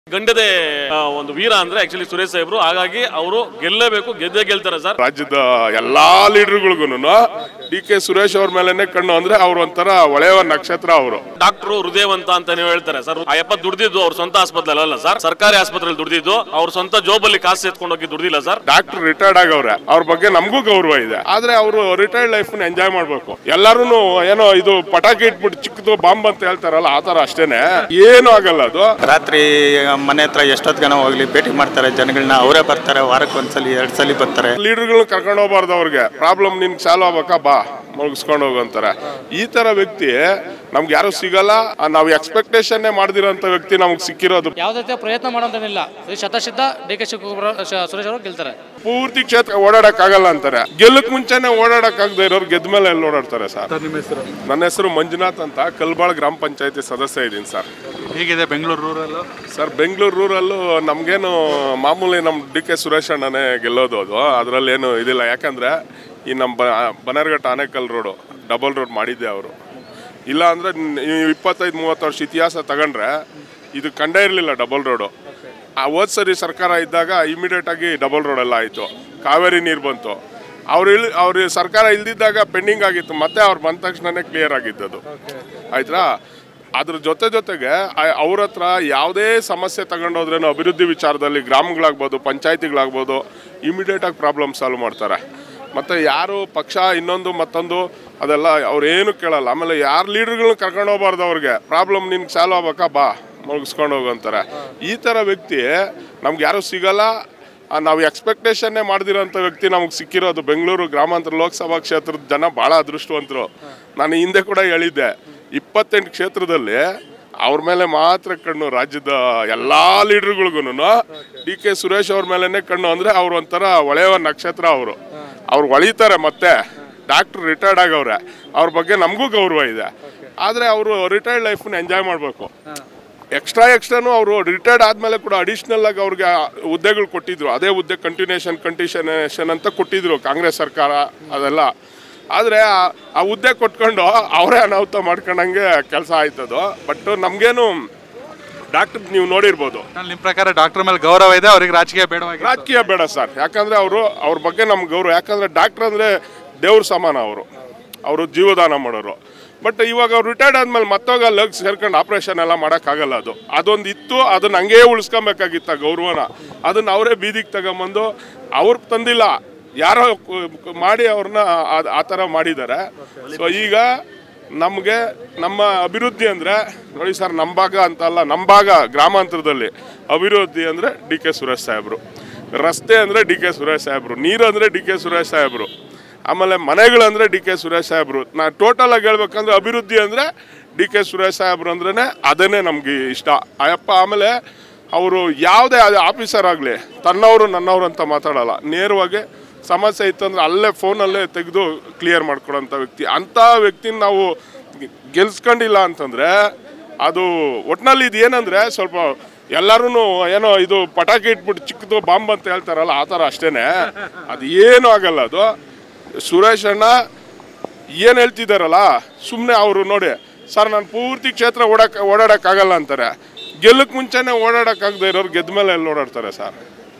ಗಂಡದೆ ಆ, ಒಂದು ವೀರ ಅಂದ್ರೆ ಆಕ್ಚುಲಿ ಸುರೇಶ್ ಸಾಹೇಬ್ರು ಹಾಗಾಗಿ ಅವರು ಗೆಲ್ಲಬೇಕು ಗೆದ್ದೇ ಗೆಲ್ತಾರೆ ಸರ್ ರಾಜ್ಯದ ಎಲ್ಲಾ ಲೀಡರ್ಗಳಿಗೂ ಡಿ ಕೆ ಸುರೇಶ್ ಅವ್ರ ಮೇಲೆನೆ ಕಣ್ಣು ಅಂದ್ರೆ ಅವ್ರ ಒಂಥರ ಒಳೆಯುವ ನಕ್ಷತ್ರ ಅವರು ಡಾಕ್ಟ್ರು ಹೃದಯವಂತ ಅಂತ ನೀವು ಹೇಳ್ತಾರೆ ಸರ್ ಆ ಯಪ್ಪ ದುಡ್ದಿದ್ದು ಅವ್ರ ಸ್ವಂತ ಆಸ್ಪತ್ರೆ ಅಲ್ಲ ಸರ್ ಸರ್ಕಾರಿ ಆಸ್ಪತ್ರೆಯಲ್ಲಿ ದುಡ್ದಿದ್ದು ಅವ್ರ ಸ್ವಂತ ಜೋಬಲ್ಲಿ ಕಾಸು ಎತ್ಕೊಂಡು ಹೋಗಿ ದುಡ್ದಿಲ್ಲ ಸರ್ ಡಾಕ್ಟರ್ ರಿಟೈರ್ಡ್ ಆಗವ್ರೆ ಅವ್ರ ಬಗ್ಗೆ ನಮಗೂ ಗೌರವ ಇದೆ ಆದ್ರೆ ಅವರು ರಿಟೈರ್ಡ್ ಲೈಫ್ ಎಂಜಾಯ್ ಮಾಡ್ಬೇಕು ಎಲ್ಲಾರು ಏನೋ ಇದು ಪಟಾಕಿ ಇಟ್ಬಿಟ್ಟು ಚಿಕ್ಕದು ಬಾಂಬ್ ಅಂತ ಹೇಳ್ತಾರಲ್ಲ ಆತರ ಅಷ್ಟೇನೆ ಏನು ಆಗಲ್ಲ ಅದು ರಾತ್ರಿ ಮನೆ ಹತ್ರ ಎಷ್ಟೊತ್ತಿಗೆ ಹೋಗ್ಲಿ ಭೇಟಿ ಮಾಡ್ತಾರೆ ಜನಗಳನ್ನ ಅವರೇ ಬರ್ತಾರೆ ವಾರಕ್ಕೆ ಒಂದ್ಸಲಿ ಎರಡ್ ಸಲ ಬರ್ತಾರೆ ಲೀಡರ್ಗಳನ್ನ ಕರ್ಕೊಂಡು ಹೋಗ್ಬಾರ್ದು ಅವ್ರಿಗೆ ಪ್ರಾಬ್ಲಮ್ ನಿನ್ ಸಾಲ್ವ್ ಆಗ್ಬೇಕಾ ಬಾ ಮುಗಿಸ್ಕೊಂಡು ಹೋಗು ಅಂತಾರೆ ಈ ತರ ವ್ಯಕ್ತಿ ನಮ್ಗೆ ಯಾರು ಸಿಗಲ್ಲ ಆ, ನಾವು ಎಕ್ಸ್ಪೆಕ್ಟೇಷನ್ ಮಾಡ್ದಿರೋಂಥ ವ್ಯಕ್ತಿ ನಮ್ಗೆ ಸಿಕ್ಕಿರೋದು ಯಾವುದೇ ಪ್ರಯತ್ನ ಮಾಡೋಂತೇನಿಲ್ಲ ಇದು ಶತಸಿದ್ಧ ಡಿ ಕೆ ಶಿವಕುಮಾರ್ ಶ- ಸುರೇಶ್ ಅವರು ಗೆಲ್ತಾರೆ ಪೂರ್ತಿ ಕ್ಷೇತ್ರ ಓಡಾಡಕ್ ಆಗಲ್ಲ ಅಂತಾರೆ ಗೆಲ್ಲಕ್ ಮುಂಚೆನೆ ಓಡಾಡಕ್ ಆಗದೆ ಇರೋರು ಗೆದ್ದ ಮೇಲೆ ಎಲ್ಲಿ ಓಡಾಡ್ತಾರೆ ಸರ್ ನನ್ನ ಹೆಸರು ಮಂಜುನಾಥ್ ಅಂತ ಕಲ್ಬಾಳ್ ಗ್ರಾಮ ಪಂಚಾಯತಿ ಸದಸ್ಯ ಇದ್ದೀನಿ ಸರ್ ಹೇಗಿದೆ ಬೆಂಗಳೂರು ರೂರಲ್ಲು ಸರ್ ಬೆಂಗಳೂರು ರೂರಲ್ಲೂ ನಮಗೇನು ಮಾಮೂಲಿ ನಮ್ಮ ಡಿ ಕೆ ಸುರೇಶ್ ಅಣ್ಣನೇ ಗೆಲ್ಲೋದು ಅದು ಅದರಲ್ಲಿ ಏನು ಇದಿಲ್ಲ ಯಾಕಂದ್ರೆ ಈ ನಮ್ಮ ಬ Bannerghatta Anekal road double road ಮಾಡಿದ್ದೆ ಅವರು ಇಲ್ಲ ಅಂದರೆ ಇಪ್ಪತ್ತೈದು ಮೂವತ್ತು ವರ್ಷ ಇತಿಹಾಸ ತಗೊಂಡ್ರೆ ಇದು ಕಂಡೇ ಇರಲಿಲ್ಲ ಡಬಲ್ ರೋಡು ಆ ಹೋದ್ ಸರಿ ಸರ್ಕಾರ ಇದ್ದಾಗ ಇಮಿಡಿಯೇಟ್ ಆಗಿ ಡಬಲ್ ರೋಡ್ ಎಲ್ಲ ಆಯಿತು ಕಾವೇರಿ ನೀರು ಬಂತು ಅವ್ರು ಇಳ್ ಅವ್ರ ಸರ್ಕಾರ ಇಲ್ದಿದ್ದಾಗ ಪೆಂಡಿಂಗ್ ಆಗಿತ್ತು ಮತ್ತೆ ಅವ್ರು ಬಂದ ತಕ್ಷಣನೇ ಕ್ಲಿಯರ್ ಆಗಿದ್ದದು ಆಯ್ತಾ ಅದ್ರ ಜೊತೆ ಜೊತೆಗೆ ಆ- ಅವ್ರ ಹತ್ರ ಯಾವುದೇ ಸಮಸ್ಯೆ ತಗೊಂಡೋದ್ರೇನು ಅಭಿವೃದ್ಧಿ ವಿಚಾರದಲ್ಲಿ ಗ್ರಾಮಗಳಾಗ್ಬೋದು ಪಂಚಾಯತಿಗಳಾಗ್ಬೋದು ಇಮಿಡಿಯೇಟಾಗಿ ಪ್ರಾಬ್ಲಮ್ ಸಾಲ್ವ್ ಮಾಡ್ತಾರೆ ಮತ್ತು ಯಾರು ಪಕ್ಷ ಇನ್ನೊಂದು ಮತ್ತೊಂದು ಅದೆಲ್ಲ ಅವ್ರೇನು ಕೇಳಲ್ಲ ಆಮೇಲೆ ಯಾರು ಲೀಡರ್ಗಳನ್ನ ಕರ್ಕೊಂಡು ಹೋಗ್ಬಾರ್ದು ಅವ್ರಿಗೆ ಪ್ರಾಬ್ಲಮ್ ನಿನ್ಗೆ ಸಾಲ್ವ್ ಆಗ್ಬೇಕಾ ಬಾ ಮುಗಿಸ್ಕೊಂಡು ಹೋಗು ಅಂತಾರೆ ಈ ಥರ ವ್ಯಕ್ತಿ ನಮ್ಗೆ ಯಾರು ಸಿಗಲ್ಲ ಆ, ನಾವು ಎಕ್ಸ್ಪೆಕ್ಟೇಷನ್ನೇ ಮಾಡ್ದಿರೋಂಥ ವ್ಯಕ್ತಿ ನಮಗೆ ಸಿಕ್ಕಿರೋದು ಬೆಂಗಳೂರು ಗ್ರಾಮಾಂತರ ಲೋಕಸಭಾ ಕ್ಷೇತ್ರದ ಜನ ಭಾಳ ಅದೃಷ್ಟವಂತರು ನಾನು ಹಿಂದೆ ಕೂಡ ಹೇಳಿದ್ದೆ ಇಪ್ಪತ್ತೆಂಟು ಕ್ಷೇತ್ರದಲ್ಲಿ ಅವ್ರ ಮೇಲೆ ಮಾತ್ರ ಕಣ್ಣು ರಾಜ್ಯದ ಎಲ್ಲ ಲೀಡರ್ಗಳಿಗೂ ಡಿ ಕೆ ಸುರೇಶ್ ಅವ್ರ ಮೇಲೆನೆ ಕಣ್ಣು ಅಂದರೆ ಅವ್ರು ಒಂಥರ ಒಳೆಯುವ ನಕ್ಷತ್ರ ಅವರು ಅವ್ರು ಹೊಳಿತಾರೆ ಮತ್ತೆ ಡಾಕ್ಟ್ರು ರಿಟೈರ್ಡ್ ಆಗವ್ರೆ ಅವ್ರ ಬಗ್ಗೆ ನಮಗೂ ಗೌರವ ಇದೆ ಆದರೆ ಅವರು ರಿಟೈರ್ಡ್ ಲೈಫನ್ನ ಎಂಜಾಯ್ ಮಾಡಬೇಕು ಎಕ್ಸ್ಟ್ರಾ ಎಕ್ಸ್ಟ್ರಾನು ಅವರು ರಿಟೈರ್ಡ್ ಆದಮೇಲೆ ಕೂಡ ಅಡಿಷ್ನಲ್ ಆಗಿ ಅವ್ರಿಗೆ ಆ ಹುದ್ದೆಗಳು ಕೊಟ್ಟಿದ್ರು ಅದೇ ಹುದ್ದೆ ಕಂಟಿನ್ಯೂಷನ್ ಕಂಟಿನ್ಯೂಷನ್ ಅಂತ ಕೊಟ್ಟಿದ್ರು ಕಾಂಗ್ರೆಸ್ ಸರ್ಕಾರ ಅದೆಲ್ಲ ಆದರೆ ಆ ಹುದ್ದೆ ಕೊಟ್ಕೊಂಡು ಅವರೇ ಅನಾಹುತ ಮಾಡ್ಕೊಂಡಂಗೆ ಕೆಲಸ ಆಯ್ತದು ಬಟ್ ನಮಗೇನು ಡಾಕ್ಟರ್ ನೀವು ನೋಡಿರ್ಬೋದು ನಿಮ್ಮ ಪ್ರಕಾರ ಡಾಕ್ಟರ್ ಮೇಲೆ ಗೌರವ ಇದೆ ಅವ್ರಿಗೆ ರಾಜಕೀಯ ಬೇಡವಾಗಿ ರಾಜಕೀಯ ಬೇಡ ಸರ್ ಯಾಕಂದ್ರೆ ಅವರು ಅವ್ರ ಬಗ್ಗೆ ನಮ್ಗೆ ಗೌರವ ಯಾಕಂದ್ರೆ ಡಾಕ್ಟರ್ ಅಂದ್ರೆ ದೇವ್ರ ಸಮಾನ ಅವರು ಅವರು ಜೀವದಾನ ಮಾಡೋರು ಬಟ್ ಇವಾಗ ಅವ್ರು ರಿಟೈರ್ಡ್ ಆದ್ಮೇಲೆ ಮತ್ತೋಗ ಲಗ್ ಸೇರ್ಕೊಂಡು ಆಪರೇಷನ್ ಎಲ್ಲ ಮಾಡೋಕ್ಕಾಗಲ್ಲ ಅದು ಅದೊಂದು ಇತ್ತು ಅದನ್ನ ಹಂಗೇ ಉಳಿಸ್ಕೊಬೇಕಾಗಿತ್ತ ಗೌರವನ ಅದನ್ನ ಅವರೇ ಬೀದಿಗೆ ತಗೊಂಬಂದು ಅವ್ರು ತಂದಿಲ್ಲ ಯಾರೋ ಕು- ಮಾಡಿ ಅವ್ರನ್ನ ಆ- ಆ ಥರ ಮಾಡಿದ್ದಾರೆ ಸೊ ಈಗ ನಮಗೆ ನಮ್ಮ ಅಭಿವೃದ್ಧಿ ಅಂದರೆ ನೋಡಿ ಸರ್ ನಮ್ಮ ಭಾಗ ಅಂತಲ್ಲ ನಮ್ಮ ಭಾಗ ಗ್ರಾಮಾಂತರದಲ್ಲಿ ಅಭಿವೃದ್ಧಿ ಅಂದರೆ ಡಿ ಕೆ ಸುರೇಶ್ ಸಾಹೇಬರು ರಸ್ತೆ ಅಂದರೆ ಡಿ ಕೆ ಸುರೇಶ್ ಸಾಹೇಬರು ನೀರು ಅಂದರೆ ಡಿ ಕೆ ಸುರೇಶ್ ಸಾಹೇಬರು ಆಮೇಲೆ ಮನೆಗಳಂದರೆ ಡಿ ಕೆ ಸುರೇಶ್ ಸಾಹೇಬರು ನಾ ಟೋಟಲ್ ಆಗಿ ಹೇಳ್ಬೇಕಂದ್ರೆ ಅಭಿವೃದ್ಧಿ ಅಂದರೆ ಡಿ ಕೆ ಸುರೇಶ್ ಸಾಹೇಬ್ರು ಅಂದ್ರೇ ಅದನ್ನೇ ನಮಗೆ ಇಷ್ಟ ಅಯ್ಯಪ್ಪ ಆಮೇಲೆ ಅವರು ಯಾವುದೇ ಆಫೀಸರ್ ಆಗಲಿ ತನ್ನವರು ನನ್ನವರು ಅಂತ ಮಾತಾಡಲ್ಲ ನೇರವಾಗಿ ಸಮಸ್ಯೆ ಇತ್ತು ಅಂದ್ರೆ ಅಲ್ಲೇ ಫೋನಲ್ಲೇ ತೆಗೆದು ಕ್ಲಿಯರ್ ಮಾಡ್ಕೊಡೋಂಥ ವ್ಯಕ್ತಿ ಅಂಥ ವ್ಯಕ್ತಿನ ನಾವು ಗೆಲ್ಸ್ಕೊಂಡಿಲ್ಲ ಅಂತಂದರೆ ಅದು ಒಟ್ಟಿನಲ್ಲಿ ಇದು ಏನಂದರೆ ಸ್ವಲ್ಪ ಎಲ್ಲರೂ ಏನೋ ಇದು ಪಟಾಕಿ ಇಟ್ಬಿಟ್ಟು ಚಿಕ್ಕದು ಬಾಂಬ್ ಅಂತ ಹೇಳ್ತಾರಲ್ಲ ಆ ಥರ ಅಷ್ಟೇನೆ ಅದು ಏನೂ ಆಗಲ್ಲ ಅದು ಸುರೇಶ್ ಅಣ್ಣ ಏನು ಹೇಳ್ತಿದ್ದಾರಲ್ಲ ಸುಮ್ಮನೆ ಅವರು ನೋಡಿ ಸರ್ ನಾನು ಪೂರ್ತಿ ಕ್ಷೇತ್ರ ಓಡಕ್ ಓಡಾಡೋಕ್ಕಾಗಲ್ಲ ಅಂತಾರೆ ಗೆಲ್ಲಕ್ಕೆ ಮುಂಚೆನೇ ಓಡಾಡೋಕ್ಕಾಗದೆ ಇರೋರು ಗೆದ್ದ ಮೇಲೆ ಎಲ್ಲಿ ಓಡಾಡ್ತಾರೆ ಸರ್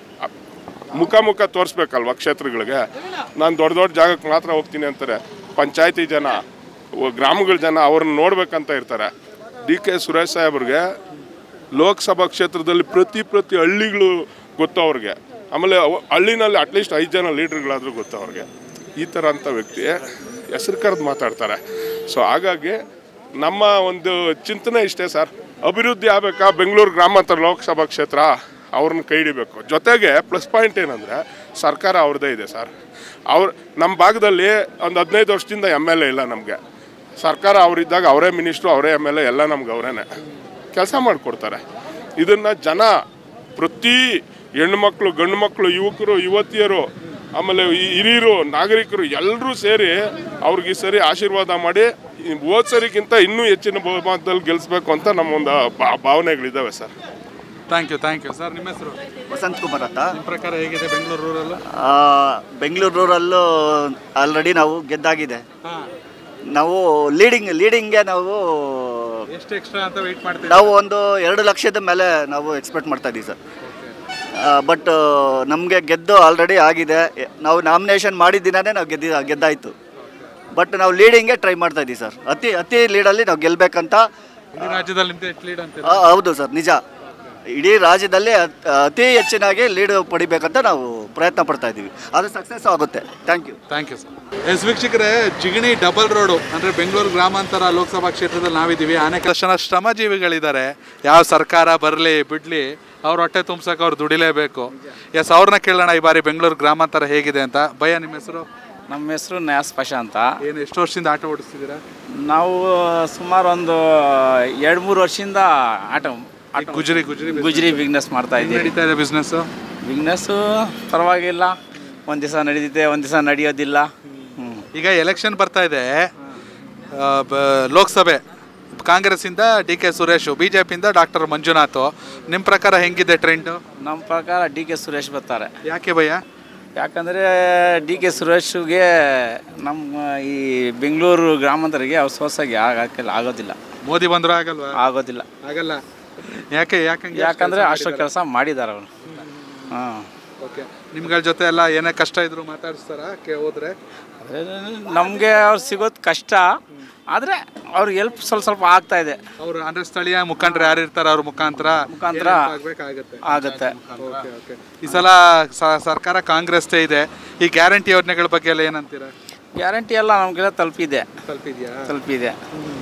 ಮುಖ ಮುಖ ತೋರಿಸ್ಬೇಕಲ್ವ ಕ್ಷೇತ್ರಗಳಿಗೆ ನಾನು ದೊಡ್ಡ ದೊಡ್ಡ ಜಾಗಕ್ಕೆ ಮಾತ್ರ ಹೋಗ್ತೀನಿ ಅಂತಾರೆ ಪಂಚಾಯತಿ ಜನ ಒ- ಗ್ರಾಮಗಳ ಜನ ಅವ್ರನ್ನ ನೋಡ್ಬೇಕಂತ ಇರ್ತಾರೆ ಡಿ ಕೆ ಸುರೇಶ್ ಸಾಹೇಬ್ರಿಗೆ ಲೋಕಸಭಾ ಕ್ಷೇತ್ರದಲ್ಲಿ ಪ್ರತಿ ಪ್ರತಿ ಹಳ್ಳಿಗಳು ಗೊತ್ತು ಅವ್ರಿಗೆ ಆಮೇಲೆ ಅವ- ಹಳ್ಳಿನಲ್ಲಿ ಅಟ್ಲೀಸ್ಟ್ ಐದು ಜನ ಲೀಡರ್ಗಳಾದರೂ ಗೊತ್ತು ಅವ್ರಿಗೆ ಈ ಥರ ಅಂಥ ವ್ಯಕ್ತಿ ಹೆಸರು ಕರೆದು ಮಾತಾಡ್ತಾರೆ ಸೊ ಹಾಗಾಗಿ ನಮ್ಮ ಒಂದು ಚಿಂತನೆ ಇಷ್ಟೇ ಸರ್ ಅಭಿವೃದ್ಧಿ ಆಗಬೇಕಾ ಬೆಂಗಳೂರು ಗ್ರಾಮಾಂತರ ಲೋಕಸಭಾ ಕ್ಷೇತ್ರ ಅವ್ರನ್ನ ಕೈ ಹಿಡಿಬೇಕು ಜೊತೆಗೆ ಪ್ಲಸ್ ಪಾಯಿಂಟ್ ಏನಂದರೆ ಸರ್ಕಾರ ಅವ್ರದ್ದೇ ಇದೆ ಸರ್ ಅವ್ರ ನಮ್ಮ ಭಾಗದಲ್ಲಿ ಒಂದು ಹದಿನೈದು ವರ್ಷದಿಂದ ಎಮ್ ಎಲ್ ಎ ಇಲ್ಲ ನಮಗೆ ಸರ್ಕಾರ ಅವರಿದ್ದಾಗ ಅವರೇ ಮಿನಿಸ್ಟ್ರು ಅವರೇ ಎಮ್ ಎಲ್ ಎ ಎಲ್ಲ ನಮ್ಗೆ ಅವರೇನೆ ಕೆಲಸ ಮಾಡಿಕೊಡ್ತಾರೆ ಇದನ್ನು ಜನ ಪ್ರತಿ ಹೆಣ್ಮಕ್ಳು ಗಂಡು ಮಕ್ಕಳು ಯುವಕರು ಯುವತಿಯರು ಆಮೇಲೆ ಈ ಹಿರಿಯರು ನಾಗರಿಕರು ಎಲ್ಲರೂ ಸೇರಿ ಅವ್ರಿಗೆ ಈ ಸರಿ ಆಶೀರ್ವಾದ ಮಾಡಿ ಈ ಹೋದ್ ಸರಿಗಿಂತ ಇನ್ನೂ ಹೆಚ್ಚಿನ ಬಹುಮತದಲ್ಲಿ ಗೆಲ್ಲಿಸ್ಬೇಕು ಅಂತ ನಮ್ಮ ಒಂದು ಭಾ- ಭಾವನೆಗಳಿದ್ದಾವೆ sir thank you thank you sir ನಿಮ್ಮ ಹೆಸರು ವಸಂತ್ ಕುಮಾರ್ ಅಂತ ನಿಮ್ಮ ಪ್ರಕಾರ ಹೇಗಿದೆ ಬೆಂಗಳೂರು ರೂರಲ್ಲು ಆ, ಬೆಂಗಳೂರು ರೂರಲ್ಲೂ ಆಲ್ರೆಡಿ ನಾವು ಗೆದ್ದಾಗಿದೆ ಹಾಂ ನಾವು ಲೀಡಿಂಗ್ ಲೀಡಿಂಗ್ಗೆ ನಾವು ಎಷ್ಟು ಎಕ್ಸ್ಟ್ರಾ ಅಂತ ವೆಯ್ಟ್ ಮಾಡ್ತೀವಿ ನಾವು ಒಂದು ಎರಡು ಲಕ್ಷದ ಮೇಲೆ ನಾವು ಎಕ್ಸ್ಪೆಕ್ಟ್ ಮಾಡ್ತಾ ಇದ್ದೀವಿ ಸರ್ ಬಟ್ ನಮಗೆ ಗೆದ್ದು ಆಲ್ರೆಡಿ ಆಗಿದೆ ನಾವು ನಾಮಿನೇಷನ್ ಮಾಡಿದ ದಿನನೇ ನಾವು ಗೆದ್ದಿ ಗೆದ್ದಾಯಿತು ಬಟ್ ನಾವು ಲೀಡಿಂಗೇ ಟ್ರೈ ಮಾಡ್ತಾ ಇದ್ದೀವಿ ಸರ್ ಅತಿ ಅತಿ ಲೀಡಲ್ಲಿ ನಾವು ಗೆಲ್ಲಬೇಕಂತ ಇಡೀ ರಾಜ್ಯದಲ್ಲಿ ನಿಮ್ದು ಎಷ್ಟು ಲೀಡ್ ಅಂತ ಆ, ಹೌದು ಸರ್ ನಿಜ ಇಡೀ ರಾಜ್ಯದಲ್ಲಿ ಅತ್- ಅತಿ ಹೆಚ್ಚಿನಾಗಿ ಲೀಡ್ ಪಡಿಬೇಕಂತ ನಾವು ಪ್ರಯತ್ನ ಪಡ್ತಾ ಇದ್ದೀವಿ ಅದು ಸಕ್ಸಸ್ ಆಗುತ್ತೆ thank you thank you sir yes ವೀಕ್ಷಕರೇ ಜಿಗಣಿ ಡಬಲ್ ರೋಡು ಅಂದರೆ ಬೆಂಗಳೂರು ಗ್ರಾಮಾಂತರ ಲೋಕಸಭಾ ಕ್ಷೇತ್ರದಲ್ಲಿ ನಾವಿದ್ದೀವಿ ಅನೇಕ ಜನ ಶ್ರಮಜೀವಿಗಳಿದ್ದಾರೆ ಯಾವ ಸರ್ಕಾರ ಬರಲಿ ಬಿಡಲಿ ಅವ್ರ ಹೊಟ್ಟೆ ತುಂಬ್ಸಕ್ಕೆ ಅವ್ರು ದುಡಿಲೇಬೇಕು ಎಸ್ ಅವ್ರನ್ನ ಕೇಳೋಣ ಈ ಬಾರಿ ಬೆಂಗಳೂರು ಗ್ರಾಮಾಂತರ ಹೇಗಿದೆ ಅಂತ ಭಯ ನಿಮ್ಮ ಹೆಸರು ನಮ್ಮ ಹೆಸರು ನ್ಯಾಸ್ ಪಶ ಅಂತ ಏನು ಎಷ್ಟು ವರ್ಷದಿಂದ ಆಟೋ ಓಡಿಸ್ತಿದ್ದೀರಾ ನಾವು ಸುಮಾರು ಒಂದು ಎರಡು ಮೂರು ವರ್ಷದಿಂದ ಆಟೋ ಈ ಗುಜರಿ ಗುಜರಿ ಗುಜರಿ ಬಿಸ್ನೆಸ್ ಮಾಡ್ತಾ ಹೆಂಗ್ ಇದ್ದೀವಿ ನಡೀತಾ ಇದೆ ಬಿಸ್ನೆಸ್ಸು ಬಿಸ್ನೆಸ್ಸು ಪರವಾಗಿಲ್ಲ ಒಂದು ದಿವಸ ನಡೀತಿದೆ ಒಂದು ದಿವಸ ನಡೆಯೋದಿಲ್ಲ ಹ್ಞೂ ಈಗ ಎಲೆಕ್ಷನ್ ಬರ್ತಾ ಇದೆ ಆ, ಬ- ಲೋಕಸಭೆ ಕಾಂಗ್ರೆಸ್ಸಿಂದ D K Suresh B J ಪಿಯಿಂದ ಡಾಕ್ಟರ್ ಮಂಜುನಾಥ್ ನಿಮ್ಮ ಪ್ರಕಾರ ಹೆಂಗಿದೆ ಟ್ರೆಂಡು ನಮ್ಮ ಪ್ರಕಾರ ಡಿ ಕೆ ಸುರೇಶ್ ಬರ್ತಾರೆ ಯಾಕೆ ಭಯ ಯಾಕಂದರೆ ಡಿ ಕೆ ಸುರೇಶ್ಗೆ ನಮ್ಮ ಈ ಬೆಂಗಳೂರು ಗ್ರಾಮಾಂತರಿಗೆ ಅವ್ರು ಸೋಸಾಗಿ ಆಗಕ್ಕೆ ಆಗೋದಿಲ್ಲ ಮೋದಿ ಬಂದ್ರು ಆಗಲ್ವಾ ಆಗೋದಿಲ್ಲ ಆಗಲ್ಲ ಯಾಕೆ ಯಾಕೆ ಯಾಕಂದರೆ ಅಷ್ಟು ಕೆಲಸ ಮಾಡಿದ್ದಾರೆ ಅವರು ಹಾಂ ಓಕೆ ನಿಮ್ಗಳ ಜೊತೆ ಎಲ್ಲ ಏನೇ ಕಷ್ಟ ಇದ್ರು ಮಾತಾಡಿಸ್ತಾರ ಕೆ ಹೋದ್ರೆ ನಮಗೆ ಅವ್ರು ಸಿಗೋದು ಕಷ್ಟ ಆದರೆ ಅವ್ರಿಗೆ ಹೆಲ್ಪ್ ಸ್ವಲ್ಪ ಸ್ವಲ್ಪ ಆಗ್ತಾ ಇದೆ ಅವ್ರು ಅಂದ್ರೆ ಸ್ಥಳೀಯ ಮುಖಂಡರು ಯಾರು ಇರ್ತಾರ ಅವ್ರ ಮುಖಾಂತರ ಮುಖಾಂತರ ಏನ್ help ಆಗ್ಬೇಕಾಗತ್ತೆ ಆಗುತ್ತೆ ಓಕೆ ಓಕೆ ಈ ಸಲ ಸ- ಸರ್ಕಾರ ಕಾಂಗ್ರೆಸ್ದೇ ಇದೆ ಈ ಗ್ಯಾರಂಟಿ ಯೋಜನೆಗಳ ಬಗ್ಗೆ ಎಲ್ಲ ಏನಂತೀರಾ ಗ್ಯಾರಂಟಿ ಎಲ್ಲ ನಮಗೆಲ್ಲ ತಲುಪಿದೆ ತಲುಪಿದ್ಯಾ ತಲುಪಿದೆ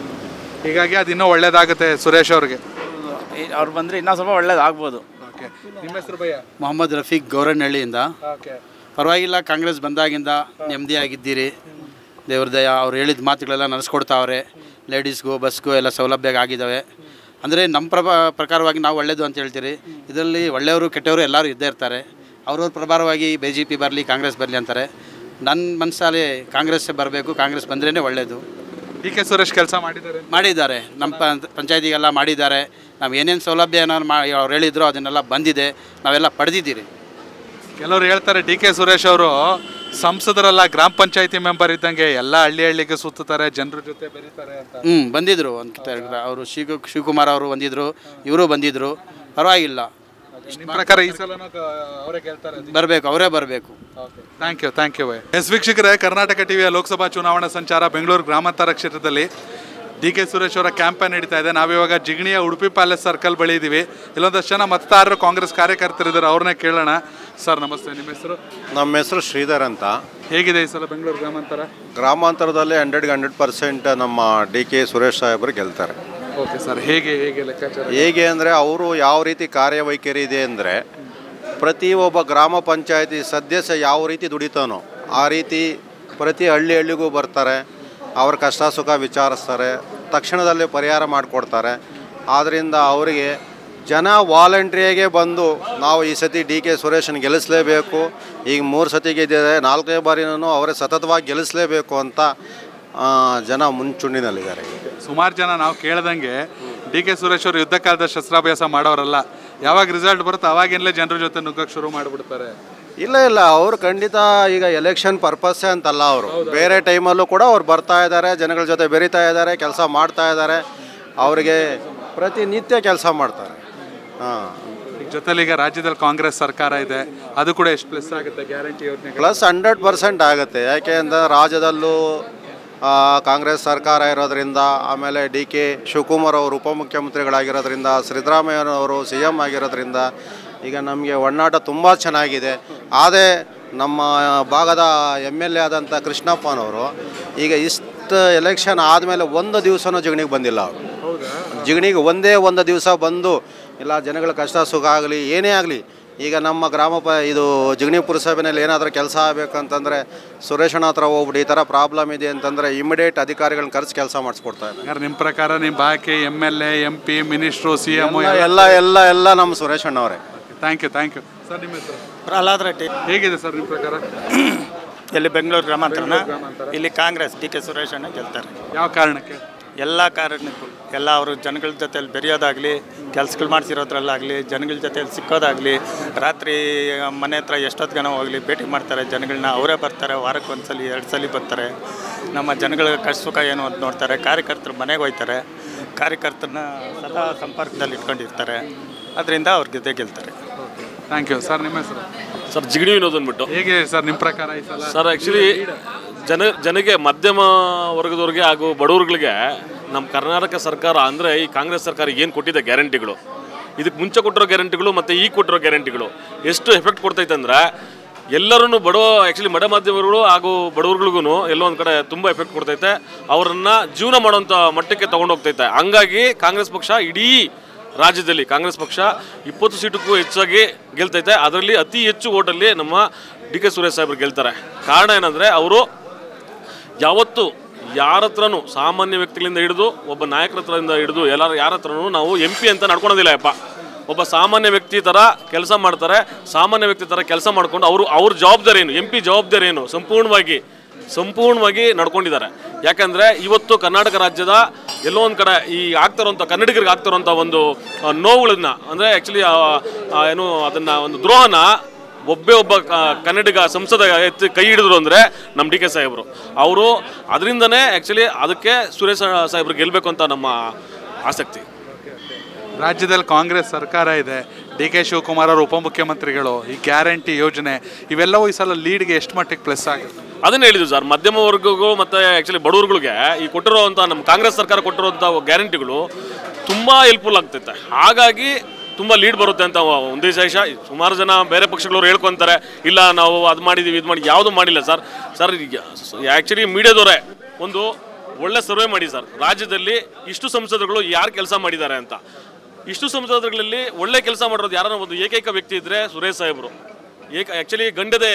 ಹೀಗಾಗಿ ಅದು ಇನ್ನೂ ಒಳ್ಳೇದಾಗುತ್ತೆ ಸುರೇಶ್ ಅವ್ರಿಗೆ ಈ- ಅವ್ರು ಬಂದರೆ ಇನ್ನೂ ಸ್ವಲ್ಪ ಒಳ್ಳೇದಾಗ್ಬೋದು ಓಕೆ ನಿಮ್ಮ ಹೆಸರು ಭಯ್ಯ ಮೊಹಮ್ಮದ್ ರಫೀಕ್ ಗೌರನಹಳ್ಳಿಯಿಂದ ಓಕೆ ಪರವಾಗಿಲ್ಲ ಕಾಂಗ್ರೆಸ್ ಬಂದಾಗಿಂದ ನೆಮ್ಮದಿಯಾಗಿದ್ದೀರಿ ದೇವ್ರ ದಯ ಅವ್ರು ಹೇಳಿದ ಮಾತುಗಳೆಲ್ಲ ನಡೆಸ್ಕೊಡ್ತಾವ್ರೆ ಲೇಡೀಸ್ಗೂ ಬಸ್ಗೂ ಎಲ್ಲ ಸೌಲಭ್ಯ ಆಗಿದ್ದಾವೆ ಅಂದರೆ ನಮ್ಮ ಪ್ರಭಾ ಪ್ರಕಾರವಾಗಿ ನಾವು ಒಳ್ಳೆಯದು ಅಂತ ಹೇಳ್ತೀರಿ ಇದರಲ್ಲಿ ಒಳ್ಳೆಯವರು ಕೆಟ್ಟವರು ಎಲ್ಲರೂ ಇದ್ದೇ ಇರ್ತಾರೆ ಅವ್ರವ್ರ ಪ್ರಭಾರವಾಗಿ ಬಿ ಜೆ ಪಿ ಬರಲಿ ಕಾಂಗ್ರೆಸ್ ಬರಲಿ ಅಂತಾರೆ ನನ್ನ ಮನಸ್ಸಲ್ಲಿ ಕಾಂಗ್ರೆಸ್ ಬರಬೇಕು ಕಾಂಗ್ರೆಸ್ ಬಂದ್ರೇ ಒಳ್ಳೆಯದು ಡಿ ಕೆ ಸುರೇಶ್ ಕೆಲಸ ಮಾಡಿದ್ದಾರೆ ಮಾಡಿದ್ದಾರೆ ನಮ್ಮ ಪಂಚ ಪಂಚಾಯತಿಗೆಲ್ಲ ಮಾಡಿದ್ದಾರೆ ನಾವು ಏನೇನು ಸೌಲಭ್ಯ ಏನೋ ಮಾ ಅವ್ರು ಹೇಳಿದ್ರು ಅದನ್ನೆಲ್ಲ ಬಂದಿದೆ ನಾವೆಲ್ಲ ಪಡೆದಿದ್ದೀರಿ ಕೆಲವರು ಹೇಳ್ತಾರೆ ಡಿ ಕೆ ಸುರೇಶ್ ಅವರು ಸಂಸದರಲ್ಲ ಗ್ರಾಮ ಪಂಚಾಯತಿ ಮೆಂಬರ್ ಇದ್ದಂಗೆ ಎಲ್ಲ ಹಳ್ಳಿ ಹಳ್ಳಿಗೆ ಸುತ್ತುತ್ತಾರೆ ಜನರ ಜೊತೆ ಬೆರೀತಾರೆ ಅಂತ ಹ್ಞೂ ಬಂದಿದ್ದರು ಒಂದು ಅವರು ಶಿವ ಶಿವಕುಮಾರ್ ಅವರು ಬಂದಿದ್ದರು ಇವರು ಬಂದಿದ್ದರು ಪರವಾಗಿಲ್ಲ ನಿಮ್ಮ ಪ್ರಕಾರ ಈ ಸಲ ಅವರೇ ಕೇಳ್ತಾರೆ ಬರಬೇಕು ಅವರೇ ಬರಬೇಕು thank you thank you yes ವೀಕ್ಷಕರೇ ಕರ್ನಾಟಕ ಟಿವಿಯ ಲೋಕಸಭಾ ಚುನಾವಣಾ ಸಂಚಾರ ಬೆಂಗಳೂರು ಗ್ರಾಮಾಂತರ ಕ್ಷೇತ್ರದಲ್ಲಿ ಡಿ ಕೆ ಸುರೇಶ್ ಅವರ ಕ್ಯಾಂಪೇನ್ ನಡೀತಾ ಇದೆ ನಾವಿವಾಗ ಜಿಗಣಿಯ ಉಡುಪಿ ಪ್ಯಾಲೇಸ್ ಸರ್ಕಲ್ ಬಳಿ ಇದ್ದೀವಿ ಇಲ್ಲೊಂದಷ್ಟು ಜನ ಮತದಾರರು ಕಾಂಗ್ರೆಸ್ ಕಾರ್ಯಕರ್ತರಿದ್ದಾರೆ ಅವ್ರನ್ನೇ ಕೇಳೋಣ ಸರ್ ನಮಸ್ತೆ ನಿಮ್ಮ ಹೆಸರು ನಮ್ಮ ಹೆಸರು ಶ್ರೀಧರ್ ಅಂತ ಹೇಗಿದೆ ಈ ಸಲ ಬೆಂಗಳೂರು ಗ್ರಾಮಾಂತರ ಗ್ರಾಮಾಂತರದಲ್ಲಿ ಹಂಡ್ರೆಡ್ಗೆ ಹಂಡ್ರೆಡ್ ಪರ್ಸೆಂಟ್ ನಮ್ಮ ಡಿ ಕೆ ಸುರೇಶ್ ಸಾಹೇಬರು ಗೆಲ್ತಾರೆ ಓಕೆ ಸರ್ ಹೇಗೆ ಹೇಗೆ ಲೆಕ್ಕಾಚಾರ ಹೇಗೆ ಅಂದರೆ ಅವರು ಯಾವ ರೀತಿ ಕಾರ್ಯವೈಖರಿ ಇದೆ ಅಂದರೆ ಪ್ರತಿ ಒಬ್ಬ ಗ್ರಾಮ ಪಂಚಾಯತಿ ಸದಸ್ಯ ಯಾವ ರೀತಿ ದುಡಿತಾನೋ ಆ ರೀತಿ ಪ್ರತಿ ಹಳ್ಳಿ ಹಳ್ಳಿಗೂ ಬರ್ತಾರೆ ಅವ್ರ ಕಷ್ಟ ಸುಖ ವಿಚಾರಿಸ್ತಾರೆ ತಕ್ಷಣದಲ್ಲೇ ಪರಿಹಾರ ಮಾಡಿಕೊಡ್ತಾರೆ ಆದ್ದರಿಂದ ಅವರಿಗೆ ಜನ ವಾಲಂಟ್ರಿಯಾಗೆ ಬಂದು ನಾವು ಈ ಸತಿ ಡಿ ಕೆ ಸುರೇಶನ್ ಗೆಲ್ಲಿಸಲೇಬೇಕು ಈಗ ಮೂರು ಸತಿ ಗೆದ್ದಿದೆ ನಾಲ್ಕನೇ ಬಾರಿನೂ ಅವರೇ ಸತತವಾಗಿ ಗೆಲ್ಲಿಸಲೇಬೇಕು ಅಂತ ಆ, ಜನ ಮುಂಚೂಣಿನಲ್ಲಿದ್ದಾರೆ ಸುಮಾರು ಜನ ನಾವು ಕೇಳ್ದಂಗೆ ಡಿ ಕೆ ಸುರೇಶ್ ಅವರು ಯುದ್ಧ ಕಾಲದ ಶಸ್ತ್ರಾಭ್ಯಾಸ ಮಾಡೋರಲ್ಲ ಯಾವಾಗ ರಿಸಲ್ಟ್ ಬರುತ್ತೋ ಅವಾಗಿಂದಲೇ ಜನರ ಜೊತೆ ನುಗ್ಗಕ್ಕೆ ಶುರು ಮಾಡಿಬಿಡ್ತಾರೆ ಇಲ್ಲ ಇಲ್ಲ ಅವರು ಖಂಡಿತ ಈಗ ಎಲೆಕ್ಷನ್ ಪರ್ಪಸ್ಸೇ ಅಂತಲ್ಲ ಅವರು ಬೇರೆ ಟೈಮಲ್ಲೂ ಕೂಡ ಅವ್ರು ಬರ್ತಾ ಇದ್ದಾರೆ ಜನಗಳ ಜೊತೆ ಬೆರೀತಾ ಇದ್ದಾರೆ ಕೆಲಸ ಮಾಡ್ತಾ ಇದ್ದಾರೆ ಅವರಿಗೆ ಪ್ರತಿನಿತ್ಯ ಕೆಲಸ ಮಾಡ್ತಾರೆ ಹಾಂ ಈಗ ಜೊತೆಲಿ ಈಗ ರಾಜ್ಯದಲ್ಲಿ ಕಾಂಗ್ರೆಸ್ ಸರ್ಕಾರ ಇದೆ ಅದು ಕೂಡ ಎಷ್ಟು ಪ್ಲಸ್ ಆಗುತ್ತೆ ಗ್ಯಾರಂಟಿ ಯೋಜನೆ ಪ್ಲಸ್ ಹಂಡ್ರೆಡ್ ಪರ್ಸೆಂಟ್ ಆಗುತ್ತೆ ಯಾಕೆ ಅಂದರೆ ರಾಜ್ಯದಲ್ಲೂ ಆ, ಕಾಂಗ್ರೆಸ್ ಸರ್ಕಾರ ಇರೋದ್ರಿಂದ ಆಮೇಲೆ ಡಿ ಕೆ ಶಿವಕುಮಾರ್ ಅವರು ಉಪಮುಖ್ಯಮಂತ್ರಿಗಳಾಗಿರೋದ್ರಿಂದ ಸಿದ್ದರಾಮಯ್ಯನವರು ಸಿ ಎಮ್ ಆಗಿರೋದ್ರಿಂದ ಈಗ ನಮಗೆ ಒಡನಾಟ ತುಂಬ ಚೆನ್ನಾಗಿದೆ ಆದರೆ ನಮ್ಮ ಭಾಗದ ಎಮ್ ಎಲ್ ಎ ಆದಂಥ ಕೃಷ್ಣಪ್ಪನವರು ಈಗ ಇಷ್ಟು ಎಲೆಕ್ಷನ್ ಆದಮೇಲೆ ಒಂದು ದಿವಸನೂ ಜಿಗಣಿಗೆ ಬಂದಿಲ್ಲ ಅವರು ಜಿಗಣಿಗೆ ಒಂದೇ ಒಂದು ದಿವಸ ಬಂದು ಇಲ್ಲ ಜನಗಳ ಕಷ್ಟ ಸುಖ ಆಗಲಿ ಏನೇ ಆಗಲಿ ಈಗ ನಮ್ಮ ಗ್ರಾಮ ಪ ಇದು ಜಿಗಣಿ ಪುರಸಭೆಯಲ್ಲಿ ಏನಾದರೂ ಕೆಲಸ ಆಗಬೇಕಂತಂದರೆ ಸುರೇಶಣ್ಣ ಹತ್ರ ಹೋಗ್ಬಿಟ್ಟು ಈ ಥರ ಪ್ರಾಬ್ಲಮ್ ಇದೆ ಅಂತಂದರೆ ಇಮಿಡಿಯೇಟ್ ಅಧಿಕಾರಿಗಳನ್ನ ಕರೆಸಿ ಕೆಲಸ ಮಾಡಿಸ್ಕೊಡ್ತಾರೆ ಹಂಗಾರೆ ನಿಮ್ಮ ಪ್ರಕಾರ ನಿಮ್ಮ ಬಾಕಿ M L A M P minister C M ಎಲ್ಲ ಎಲ್ಲ ಎಲ್ಲ ನಮ್ಮ ಸುರೇಶಣ್ಣ ಅವರೇ thank you thank you sir ನಿಮ್ಮ ಹೆಸರು ಪ್ರಹ್ಲಾದ್ ರೆಡ್ಡಿ ಹೇಗಿದೆ ಸರ್ ನಿಮ್ಮ ಪ್ರಕಾರ ಇಲ್ಲಿ ಬೆಂಗಳೂರು ಗ್ರಾಮಾಂತರನ ಇಲ್ಲಿ ಕಾಂಗ್ರೆಸ್ ಡಿ ಕೆ ಸುರೇಶ್ ಅಣ್ಣ ಗೆಲ್ತಾರೆ ಯಾವ ಕಾರಣಕ್ಕೆ ಎಲ್ಲ ಕಾರಣಕ್ಕೂ ಎಲ್ಲ ಅವರು ಜನಗಳ ಜೊತೆಲಿ ಬೆರೆಯೋದಾಗಲಿ ಕೆಲ್ಸಗಳು ಮಾಡಿಸಿರೋದ್ರಲ್ಲಾಗಲಿ ಜನಗಳ ಜೊತೆಲಿ ಸಿಕ್ಕೋದಾಗಲಿ ರಾತ್ರಿ ಮನೆ ಹತ್ರ ಎಷ್ಟೊತ್ತಿಗನ ಹೋಗಲಿ ಭೇಟಿ ಮಾಡ್ತಾರೆ ಜನಗಳನ್ನ ಅವರೇ ಬರ್ತಾರೆ ವಾರಕ್ಕೆ ಒಂದು ಸಲ ಎರಡು ಸಲ ಬರ್ತಾರೆ ನಮ್ಮ ಜನಗಳ ಕಷ್ಟ ಸುಖ ಏನು ಅಂತ ನೋಡ್ತಾರೆ ಕಾರ್ಯಕರ್ತರು ಮನೆಗೆ ಹೋಗ್ತಾರೆ ಕಾರ್ಯಕರ್ತನ ಸದಾ ಸಂಪರ್ಕದಲ್ಲಿ ಇಟ್ಕೊಂಡಿರ್ತಾರೆ ಅದರಿಂದ ಅವ್ರು ಗೆದ್ದೇ ಗೆಲ್ತಾರೆ ಥ್ಯಾಂಕ್ ಯು ಸರ್ ನಿಮ್ಮ ಹೆಸರು ಸರ್ ಜಿಗಣಿ ವಿನೋದ್ ಅಂದ್ಬಿಟ್ಟು ಹೇಗೆ ಸರ್ ನಿಮ್ಮ ಪ್ರಕಾರ ಈ ಸಲ ಸರ್ ಆ್ಯಕ್ಚುಲಿ ಜನ ಜನಗೆ ಮಧ್ಯಮ ವರ್ಗದವ್ರಿಗೆ ಹಾಗೂ ಬಡವರುಗಳಿಗೆ ನಮ್ಮ ಕರ್ನಾಟಕ ಸರ್ಕಾರ ಅಂದರೆ ಈ ಕಾಂಗ್ರೆಸ್ ಸರ್ಕಾರ ಏನು ಕೊಟ್ಟಿದೆ ಗ್ಯಾರಂಟಿಗಳು ಇದಕ್ಕೆ ಮುಂಚೆ ಕೊಟ್ಟಿರೋ ಗ್ಯಾರಂಟಿಗಳು ಮತ್ತು ಈಗ ಕೊಟ್ಟಿರೋ ಗ್ಯಾರಂಟಿಗಳು ಎಷ್ಟು ಎಫೆಕ್ಟ್ ಕೊಡ್ತೈತೆ ಅಂದರೆ ಎಲ್ಲರೂ ಬಡವ ಆ್ಯಕ್ಚುಲಿ ಮಡ ಮಾಧ್ಯಮಗಳು ಹಾಗೂ ಬಡವರುಗಳಿಗೂ ಎಲ್ಲೋ ಒಂದು ಕಡೆ ತುಂಬ ಎಫೆಕ್ಟ್ ಕೊಡ್ತೈತೆ ಅವರನ್ನು ಜೀವನ ಮಾಡೋಂಥ ಮಟ್ಟಕ್ಕೆ ತೊಗೊಂಡೋಗ್ತೈತೆ ಹಂಗಾಗಿ ಕಾಂಗ್ರೆಸ್ ಪಕ್ಷ ಇಡೀ ರಾಜ್ಯದಲ್ಲಿ ಕಾಂಗ್ರೆಸ್ ಪಕ್ಷ ಇಪ್ಪತ್ತು ಸೀಟಕ್ಕೂ ಹೆಚ್ಚಾಗಿ ಗೆಲ್ತೈತೆ ಅದರಲ್ಲಿ ಅತಿ ಹೆಚ್ಚು ಓಟಲ್ಲಿ ನಮ್ಮ ಡಿ ಕೆ ಸುರೇಶ್ ಸಾಹೇಬ್ರು ಗೆಲ್ತಾರೆ ಕಾರಣ ಏನಂದರೆ ಅವರು ಯಾವತ್ತು ಯಾರ ಹತ್ರನೂ ಸಾಮಾನ್ಯ ವ್ಯಕ್ತಿಗಳಿಂದ ಹಿಡಿದು ಒಬ್ಬ ನಾಯಕರ ಹತ್ರದಿಂದ ಹಿಡಿದು ಎಲ್ಲರ ಯಾರ ಹತ್ರನೂ ನಾವು ಎಂ ಪಿ ಅಂತ ನಡ್ಕೊಳೋದಿಲ್ಲ ಯಪ್ಪ ಒಬ್ಬ ಸಾಮಾನ್ಯ ವ್ಯಕ್ತಿ ಥರ ಕೆಲಸ ಮಾಡ್ತಾರೆ ಸಾಮಾನ್ಯ ವ್ಯಕ್ತಿ ಥರ ಕೆಲಸ ಮಾಡ್ಕೊಂಡು ಅವರು ಅವ್ರ ಜವಾಬ್ದಾರಿ ಏನು ಎಂ ಪಿ ಜವಾಬ್ದಾರಿ ಏನು ಸಂಪೂರ್ಣವಾಗಿ ಸಂಪೂರ್ಣವಾಗಿ ನಡ್ಕೊಂಡಿದ್ದಾರೆ ಯಾಕಂದರೆ ಇವತ್ತು ಕರ್ನಾಟಕ ರಾಜ್ಯದ ಎಲ್ಲೋ ಒಂದು ಕಡೆ ಈ ಆಗ್ತಿರೋಂಥ ಕನ್ನಡಿಗರಿಗೆ ಆಗ್ತಿರೋಂಥ ಒಂದು ಆ, ನೋವುಗಳನ್ನ ಅಂದರೆ ಆ್ಯಕ್ಚುಲಿ ಏನು ಅದನ್ನು ಒಂದು ದ್ರೋಹನ ಒಬ್ಬೇ ಒಬ್ಬ ಕ- ಕನ್ನಡಿಗ ಸಂಸದ ಎತ್ತಿ ಕೈ ಹಿಡಿದ್ರು ಅಂದರೆ ನಮ್ಮ ಡಿ ಕೆ ಸಾಹೇಬರು ಅವರು ಅದರಿಂದನೇ ಆ್ಯಕ್ಚುಲಿ ಅದಕ್ಕೆ ಸುರೇಶ್ ಸಾಹೇಬ್ರು ಗೆಲ್ಲಬೇಕು ಅಂತ ನಮ್ಮ ಆಸಕ್ತಿ ರಾಜ್ಯದಲ್ಲಿ ಕಾಂಗ್ರೆಸ್ ಸರ್ಕಾರ ಇದೆ ಡಿ ಕೆ ಶಿವಕುಮಾರ್ ಅವರು ಉಪಮುಖ್ಯಮಂತ್ರಿಗಳು ಈ ಗ್ಯಾರಂಟಿ ಯೋಜನೆ ಇವೆಲ್ಲವೂ ಈ ಸಲ ಲೀಡ್ಗೆ ಎಷ್ಟು ಮಟ್ಟಿಗೆ ಪ್ಲಸ್ ಆಗುತ್ತೆ ಅದನ್ನ ಹೇಳಿದ್ವಿ ಸರ್ ಮಧ್ಯಮ ವರ್ಗಗಳು ಮತ್ತು ಆ್ಯಕ್ಚುಲಿ ಬಡವರುಗಳಿಗೆ ಈ ಕೊಟ್ಟಿರೋವಂಥ ನಮ್ಮ ಕಾಂಗ್ರೆಸ್ ಸರ್ಕಾರ ಕೊಟ್ಟಿರೋಂಥ ಗ್ಯಾರಂಟಿಗಳು ತುಂಬ ಹೆಲ್ಪ್ಫುಲ್ ಆಗ್ತೈತೆ ಹಾಗಾಗಿ ತುಂಬ ಲೀಡ್ ಬರುತ್ತೆ ಅಂತ ಒಂದು ವಿಶೇಷ ಸುಮಾರು ಜನ ಬೇರೆ ಪಕ್ಷಗಳವ್ರು ಹೇಳ್ಕೊತಾರೆ ಇಲ್ಲ ನಾವು ಅದು ಮಾಡಿದ್ದೀವಿ ಇದು ಮಾಡಿ ಯಾವುದೂ ಮಾಡಿಲ್ಲ ಸರ್ ಸರ್ ಆ್ಯಕ್ಚುಲಿ ಮೀಡಿಯಾದವರೇ ಒಂದು ಒಳ್ಳೆ ಸರ್ವೆ ಮಾಡಿ ಸರ್ ರಾಜ್ಯದಲ್ಲಿ ಇಷ್ಟು ಸಂಸದರುಗಳು ಯಾರು ಕೆಲಸ ಮಾಡಿದ್ದಾರೆ ಅಂತ ಇಷ್ಟು ಸಂಸದರುಗಳಲ್ಲಿ ಒಳ್ಳೆ ಕೆಲಸ ಮಾಡಿರೋದು ಯಾರನ್ನ ಒಂದು ಏಕೈಕ ವ್ಯಕ್ತಿ ಇದ್ದರೆ ಸುರೇಶ್ ಸಾಹೇಬರು ಏಕ ಆ್ಯಕ್ಚುಲಿ ಗಂಡದೇ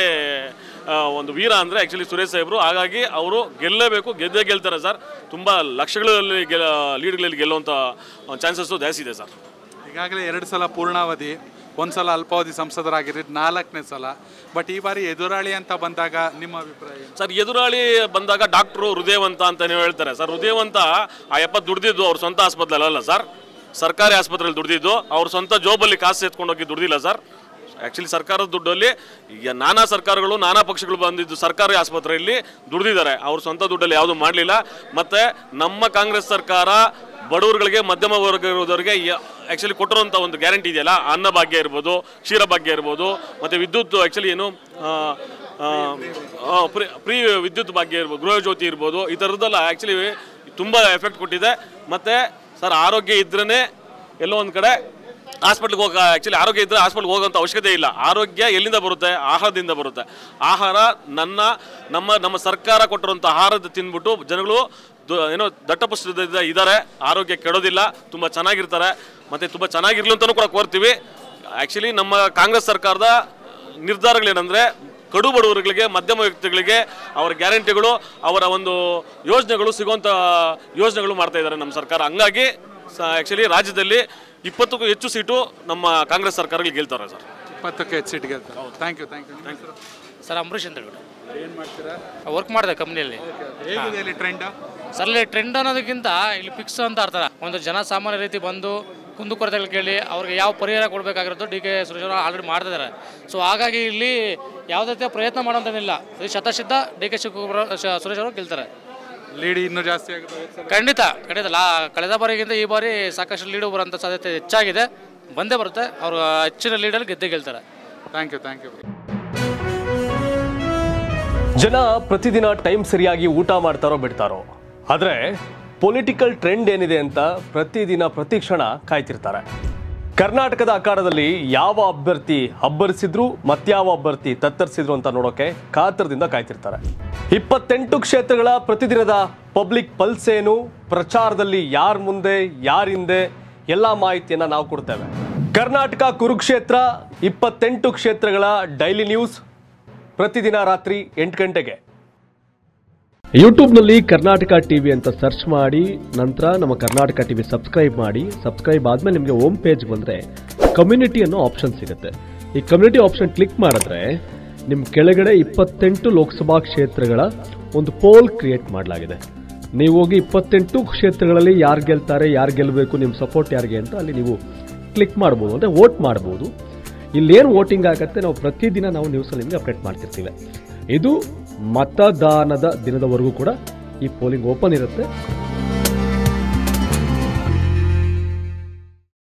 ಆ, ಒಂದು ವೀರ ಅಂದರೆ ಆ್ಯಕ್ಚುಲಿ ಸುರೇಶ್ ಸಾಹೇಬರು ಹಾಗಾಗಿ ಅವರು ಗೆಲ್ಲಲೇಬೇಕು ಗೆದ್ದೇ ಗೆಲ್ತಾರೆ ಸರ್ ತುಂಬ ಲಕ್ಷಗಳಲ್ಲಿ ಗೆಲ್ಲ ಲೀಡ್ಗಳಲ್ಲಿ ಗೆಲ್ಲುವಂಥ ಚಾನ್ಸಸ್ಸು ಜಾಸ್ತಿ ಇದೆ ಸರ್ ಈಗಾಗಲೇ ಎರಡು ಸಲ ಪೂರ್ಣಾವಧಿ ಒಂದು ಸಲ ಅಲ್ಪಾವಧಿ ಸಂಸದರಾಗಿದ್ದು ನಾಲ್ಕನೇ ಸಲ ಬಟ್ ಈ ಬಾರಿ ಎದುರಾಳಿ ಅಂತ ಬಂದಾಗ ನಿಮ್ಮ ಅಭಿಪ್ರಾಯ ಏನು? ಸರ್ ಎದುರಾಳಿ ಬಂದಾಗ ಡಾಕ್ಟ್ರು ಹೃದಯವಂತ ಅಂತ ನೀವು ಹೇಳ್ತಾರೆ ಸರ್ ಹೃದಯವಂತ ಆ ಯಪ್ಪ ದುಡ್ದಿದ್ದು ಅವ್ರ ಸ್ವಂತ ಆಸ್ಪತ್ರೆ ಅಲ್ಲ ಸರ್ ಸರ್ಕಾರಿ ಆಸ್ಪತ್ರೆಯಲ್ಲಿ ದುಡ್ದಿದ್ದು ಅವ್ರ ಸ್ವಂತ ಜೋಬಲ್ಲಿ ಕಾಸು ಎತ್ಕೊಂಡೋಗಿ ದುಡ್ದಿಲ್ಲ ಸರ್ ಆ್ಯಕ್ಚುಲಿ ಸರ್ಕಾರದ ದುಡ್ಡಲ್ಲಿ ಈಗ ನಾನಾ ಸರ್ಕಾರಗಳು ನಾನಾ ಪಕ್ಷಗಳು ಬಂದಿದ್ದು ಸರ್ಕಾರಿ ಆಸ್ಪತ್ರೆಯಲ್ಲಿ ದುಡ್ದಿದ್ದಾರೆ ಅವ್ರ ಸ್ವಂತ ದುಡ್ಡಲ್ಲಿ ಯಾವುದೂ ಮಾಡಲಿಲ್ಲ ಮತ್ತು ನಮ್ಮ ಕಾಂಗ್ರೆಸ್ ಸರ್ಕಾರ ಬಡವರುಗಳಿಗೆ ಮಧ್ಯಮ ವರ್ಗದವರಿಗೆ ಆ್ಯಕ್ಚುಲಿ ಕೊಟ್ಟಿರೋಂಥ ಒಂದು ಗ್ಯಾರಂಟಿ ಇದೆಯಲ್ಲ ಅನ್ನಭಾಗ್ಯ ಇರ್ಬೋದು ಕ್ಷೀರಭಾಗ್ಯ ಇರ್ಬೋದು ಮತ್ತು ವಿದ್ಯುತ್ ಆ್ಯಕ್ಚುಲಿ ಏನು ಆ, ಆ, ಆ, ಫ್ರೀ ಫ್ರೀ ವಿದ್ಯುತ್ ಭಾಗ್ಯ ಇರ್ಬೋದು ಗೃಹ ಜ್ಯೋತಿ ಇರ್ಬೋದು ಈ ಥರದ್ದೆಲ್ಲ ಆ್ಯಕ್ಚುಲಿ ತುಂಬ ಎಫೆಕ್ಟ್ ಕೊಟ್ಟಿದೆ ಮತ್ತು ಸರ್ ಆರೋಗ್ಯ ಇದ್ರೇ ಎಲ್ಲೋ ಒಂದು ಕಡೆ ಹಾಸ್ಪಿಟ್ಲಿಗೆ ಹೋಗ ಆ್ಯಕ್ಚುಲಿ ಆರೋಗ್ಯ ಇದ್ದರೆ ಹಾಸ್ಪಿಟ್ಲ್ಗೆ ಹೋಗೋಂಥ ಅವಶ್ಯಕತೆ ಇಲ್ಲ ಆರೋಗ್ಯ ಎಲ್ಲಿಂದ ಬರುತ್ತೆ ಆಹಾರದಿಂದ ಬರುತ್ತೆ ಆಹಾರ ನನ್ನ ನಮ್ಮ ನಮ್ಮ ಸರ್ಕಾರ ಕೊಟ್ಟಿರೋಂಥ ಆಹಾರದ ತಿಂದ್ಬಿಟ್ಟು ಜನಗಳು ದು- ಏನೋ ದಟ್ಟಪುಷ್ಟದಿಂದ ಇದ್ದಾರೆ ಆರೋಗ್ಯ ಕೆಡೋದಿಲ್ಲ ತುಂಬ ಚೆನ್ನಾಗಿರ್ತಾರೆ ಮತ್ತು ತುಂಬ ಚೆನ್ನಾಗಿರ್ಲಿ ಅಂತಲೂ ಕೂಡ ಕೋರ್ತೀವಿ ಆ್ಯಕ್ಚುಲಿ ನಮ್ಮ ಕಾಂಗ್ರೆಸ್ ಸರ್ಕಾರದ ನಿರ್ಧಾರಗಳೇನೆಂದರೆ ಕಡು ಬಡವರುಗಳಿಗೆ ಮಧ್ಯಮ ವ್ಯಕ್ತಿಗಳಿಗೆ ಅವರ ಗ್ಯಾರಂಟಿಗಳು ಅವರ ಒಂದು ಯೋಜನೆಗಳು ಸಿಗುವಂಥ ಯೋಜನೆಗಳು ಮಾಡ್ತಾ ಇದ್ದಾರೆ ನಮ್ಮ ಸರ್ಕಾರ ಹಂಗಾಗಿ ಆ್ಯಕ್ಚುಲಿ ರಾಜ್ಯದಲ್ಲಿ ಇಪ್ಪತ್ತಕ್ಕೂ ಹೆಚ್ಚು ಸೀಟು ನಮ್ಮ ಕಾಂಗ್ರೆಸ್ ಸರ್ಕಾರಗಳಿಗೆ ಗೆಲ್ತಾರೆ ಸರ್ ಇಪ್ಪತ್ತಕ್ಕೆ ಹೆಚ್ಚು ಸೀಟ್ ಗೆಲ್ತಾರೆ thank you thank you thank you sir Ambareesh ಅಂತ ಹೇಳ್ಬಿಟ್ಟು ಏನು ಮಾಡ್ತೀರಾ ವರ್ಕ್ ಮಾಡಿದೆ ಕಂಪ್ನಿಯಲ್ಲಿ ಹೇಗಿದೆ ಇಲ್ಲಿ ಟ್ರೆಂಡ್ ಸರ್ ಇಲ್ಲಿ ಟ್ರೆಂಡ್ ಅನ್ನೋದಕ್ಕಿಂತ ಇಲ್ಲಿ ಫಿಕ್ಸ್ ಅಂತ ಅರ್ಥ ಒಂದು ಜನ ಸಾಮಾನ್ಯ ರೀತಿ ಬಂದು ಕುಂದುಕೊರತೆಗಳು ಕೇಳಿ ಅವ್ರಿಗೆ ಯಾವ ಪರಿಹಾರ ಕೊಡಬೇಕಾಗಿರೋದು ಡಿ ಕೆ ಸುರೇಶ್ ಅವರು ಆಲ್ರೆಡಿ ಮಾಡ್ತಿದ್ದಾರೆ ಸೊ ಹಾಗಾಗಿ ಇಲ್ಲಿ ಯಾವುದೇ ರೀತಿಯ ಪ್ರಯತ್ನ ಮಾಡೋಂಥೇನಿಲ್ಲ ಇದು ಶತಸಿದ್ಧ ಡಿ ಕೆ ಶಿವಕುಮಾರ್ ಶ- ಸುರೇಶ್ ಅವರು ಗೆಲ್ತಾರೆ ಲೀಡ್ ಇನ್ನೂ ಜಾಸ್ತಿ ಆಗುತ್ತೆ ಹೋದ್ ಸಲ. ಖಂಡಿತ ಖಂಡಿತ ಲಾ ಕಳೆದ ಬಾರಿಗಿಂತ ಈ ಬಾರಿ ಸಾಕಷ್ಟು ಲೀಡು ಬರೋಂಥ ಸಾಧ್ಯತೆ ಹೆಚ್ಚಾಗಿದೆ ಬಂದೇ ಬರುತ್ತೆ ಅವರು ಹೆಚ್ಚಿನ ಲೀಡಲ್ಲಿ ಗೆದ್ದೇ ಗೆಲ್ತಾರೆ ಥ್ಯಾಂಕ್ ಯು ಥ್ಯಾಂಕ್ ಯು ಜನ ಪ್ರತಿದಿನ ಟೈಮ್ ಸರಿಯಾಗಿ ಊಟ ಮಾಡ್ತಾರೋ ಬಿಡ್ತಾರೋ ಆದರೆ ಪೊಲಿಟಿಕಲ್ ಟ್ರೆಂಡ್ ಏನಿದೆ ಅಂತ ಪ್ರತಿದಿನ ಪ್ರತಿ ಕ್ಷಣ ಕಾಯ್ತಿರ್ತಾರೆ ಕರ್ನಾಟಕದ ಅಖಾಡದಲ್ಲಿ ಯಾವ ಅಭ್ಯರ್ಥಿ ಅಬ್ಬರಿಸಿದ್ರು ಮತ್ಯಾವ ಅಭ್ಯರ್ಥಿ ತತ್ತರಿಸಿದ್ರು ಅಂತ ನೋಡೋಕೆ ಕಾತರದಿಂದ ಕಾಯ್ತಿರ್ತಾರೆ ಇಪ್ಪತ್ತೆಂಟು ಕ್ಷೇತ್ರಗಳ ಪ್ರತಿದಿನದ ಪಬ್ಲಿಕ್ ಪಲ್ಸ್ ಏನು ಪ್ರಚಾರದಲ್ಲಿ ಯಾರ ಮುಂದೆ ಯಾರ ಹಿಂದೆ ಎಲ್ಲ ಮಾಹಿತಿಯನ್ನ ನಾವು ಕೊಡ್ತೇವೆ ಕರ್ನಾಟಕ ಕುರುಕ್ಷೇತ್ರ ಇಪ್ಪತ್ತೆಂಟು ಕ್ಷೇತ್ರಗಳ ಡೈಲಿ ನ್ಯೂಸ್ ಪ್ರತಿದಿನ ರಾತ್ರಿ ಎಂಟು ಗಂಟೆಗೆ ಯೂಟ್ಯೂಬ್ನಲ್ಲಿ ಕರ್ನಾಟಕ ಟಿವಿ ಅಂತ ಸರ್ಚ್ ಮಾಡಿ ನಂತರ ನಮ್ಮ ಕರ್ನಾಟಕ ಟಿವಿ ಸಬ್ಸ್ಕ್ರೈಬ್ ಮಾಡಿ ಸಬ್ಸ್ಕ್ರೈಬ್ ಆದಮೇಲೆ ನಿಮಗೆ ಹೋಮ್ ಪೇಜ್ ಬಂದರೆ ಕಮ್ಯುನಿಟಿ ಅನ್ನೋ ಆಪ್ಷನ್ ಸಿಗುತ್ತೆ ಈ ಕಮ್ಯುನಿಟಿ ಆಪ್ಷನ್ ಕ್ಲಿಕ್ ಮಾಡಿದ್ರೆ ನಿಮ್ಮ ಕೆಳಗಡೆ ಇಪ್ಪತ್ತೆಂಟು ಲೋಕಸಭಾ ಕ್ಷೇತ್ರಗಳ ಒಂದು ಪೋಲ್ ಕ್ರಿಯೇಟ್ ಮಾಡಲಾಗಿದೆ ನೀವು ಹೋಗಿ ಇಪ್ಪತ್ತೆಂಟು ಕ್ಷೇತ್ರಗಳಲ್ಲಿ ಯಾರು ಗೆಲ್ತಾರೆ ಯಾರು ಗೆಲ್ಲಬೇಕು ನಿಮ್ಮ ಸಪೋರ್ಟ್ ಯಾರಿಗೆ ಅಂತ ಅಲ್ಲಿ ನೀವು ಕ್ಲಿಕ್ ಮಾಡ್ಬೋದು ಅಂದರೆ ವೋಟ್ ಮಾಡ್ಬೋದು ಇಲ್ಲೇನು ವೋಟಿಂಗ್ ಆಗುತ್ತೆ ನಾವು ಪ್ರತಿದಿನ ನಾವು ನ್ಯೂಸಲ್ಲಿ ನಿಮಗೆ ಅಪ್ಡೇಟ್ ಮಾಡ್ತಿರ್ತೀವಿ ಇದು ಮತದಾನದ ದಿನದವರೆಗೂ ಕೂಡ ಈ ಪೋಲಿಂಗ್ ಓಪನ್ ಇರುತ್ತೆ